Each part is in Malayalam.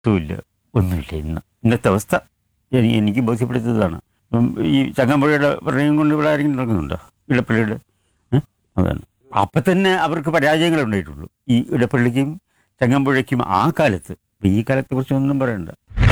ഒത്തുമില്ല ഒന്നുമില്ല ഇന്ന് ഇന്നത്തെ അവസ്ഥ എനി- എനിക്ക് ബോധ്യപ്പെടുത്തിയതാണ് ഉം, ഈ ചങ്ങമ്പുഴയുടെ പ്രണയം കൊണ്ട് ഇവിടെ ആരെങ്കിലും നടക്കുന്നുണ്ടോ ഇടപ്പള്ളിയുടെ ഏ? അതാണ് അപ്പം തന്നെ അവർക്ക് പരാജയങ്ങൾ ഉണ്ടായിട്ടുള്ളൂ ഈ ഇടപ്പള്ളിക്കും ചങ്ങമ്പുഴയ്ക്കും ആ കാലത്ത് ഇപ്പൊ ഈ കാലത്തെ കുറിച്ച് ഒന്നും പറയണ്ട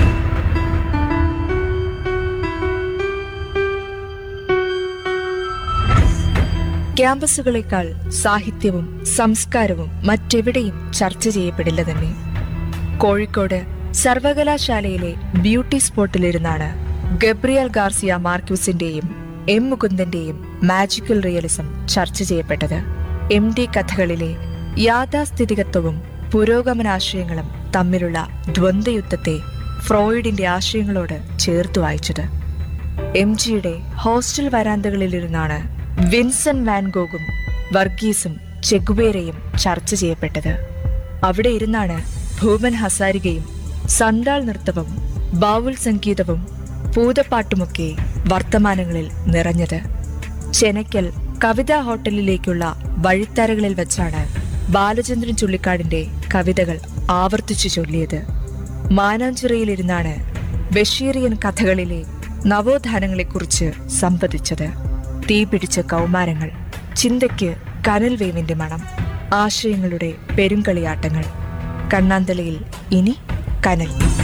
ക്യാമ്പസുകളേക്കാൾ സാഹിത്യവും സംസ്കാരവും മറ്റെവിടെയും ചർച്ച ചെയ്യപ്പെടില്ല തന്നെ കോഴിക്കോട് സർവകലാശാലയിലെ ബ്യൂട്ടി സ്പോട്ടിലിരുന്നാണ് ഗബ്രിയൽ ഗാർസിയ മാർക്യൂസിന്റെയും എം മുകുന്ദന്റെയും മാജിക്കൽ റിയലിസം ചർച്ച ചെയ്യപ്പെട്ടത് എം ഡി കഥകളിലെ യാഥാസ്ഥിതികത്വവും പുരോഗമനാശയങ്ങളും തമ്മിലുള്ള ദ്വന്ദ്വയുദ്ധത്തെ ഫ്രോയിഡിന്റെ ആശയങ്ങളോട് ചേർത്ത് വായിച്ചത് എം ജിയുടെ ഹോസ്റ്റൽ വരാന്തകളിലിരുന്നാണ് വിൻസെന്റ് വാൻഗോഗും വർഗീസും ചെഗുവേരയും ചർച്ച ചെയ്യപ്പെട്ടത് അവിടെ ഇരുന്നാണ് ഭൂപൻ ഹസാരികയും സണ്ടാൾ നൃത്തവും ബാവുൽ സംഗീതവും പൂതപ്പാട്ടുമൊക്കെ വർത്തമാനങ്ങളിൽ നിറഞ്ഞത് ചെനയ്ക്കൽ കവിതാ ഹോട്ടലിലേക്കുള്ള വഴിത്തരകളിൽ വെച്ചാണ് ബാലചന്ദ്രൻ ചുള്ളിക്കാടിന്റെ കവിതകൾ ആവർത്തിച്ചു ചൊല്ലിയത് മാനാഞ്ചിറയിലിരുന്നാണ് ബഷീറിയൻ കഥകളിലെ നവോത്ഥാനങ്ങളെക്കുറിച്ച് സംവദിച്ചത് തീപിടിച്ച കൗമാരങ്ങൾ ചിന്തയ്ക്ക് കനൽവേവിന്റെ മണം ആശയങ്ങളുടെ പെരുങ്കളിയാട്ടങ്ങൾ കണ്ണാന്തലയിൽ ഇനി കനൽ